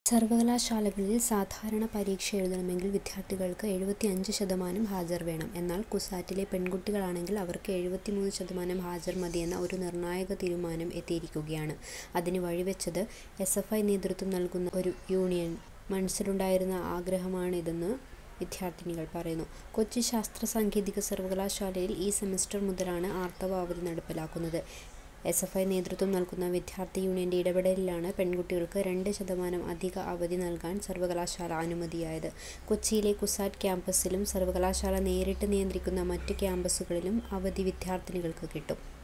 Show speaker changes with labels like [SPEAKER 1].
[SPEAKER 1] സർവകലാശാലകളിൽ സാധാരണ പരീക്ഷ എഴുതണമെങ്കിൽ വിദ്യാർത്ഥികൾക്ക് എഴുപത്തിയഞ്ച് ശതമാനം ഹാജർ വേണം. എന്നാൽ കുസാറ്റിലെ പെൺകുട്ടികളാണെങ്കിൽ അവർക്ക് എഴുപത്തിമൂന്ന് ശതമാനം ഹാജർ മതിയെന്ന ഒരു നിർണായക തീരുമാനം എത്തിയിരിക്കുകയാണ്. അതിന് വഴിവെച്ചത് എസ്. എഫ്. ഐ നേതൃത്വം നൽകുന്ന ഒരു യൂണിയൻ മനസ്സിലുണ്ടായിരുന്ന ആഗ്രഹമാണിതെന്ന് വിദ്യാർത്ഥിനികൾ പറയുന്നു. കൊച്ചി ശാസ്ത്ര സാങ്കേതിക സർവകലാശാലയിൽ ഈ സെമസ്റ്റർ മുതലാണ് ആർത്തവ അവധി നടപ്പിലാക്കുന്നത്. എസ്. എഫ്. ഐ നേതൃത്വം നൽകുന്ന വിദ്യാർത്ഥി യൂണിയന്റെ ഇടപെടലിലാണ് പെൺകുട്ടികൾക്ക് രണ്ട് ശതമാനം അധിക അവധി നൽകാൻ സർവകലാശാല അനുമതിയായത്. കൊച്ചിയിലെ കുസാറ്റ് ക്യാമ്പസിലും സർവകലാശാല നേരിട്ട് നിയന്ത്രിക്കുന്ന മറ്റ് ക്യാമ്പസുകളിലും അവധി വിദ്യാർത്ഥിനികൾക്ക് കിട്ടും.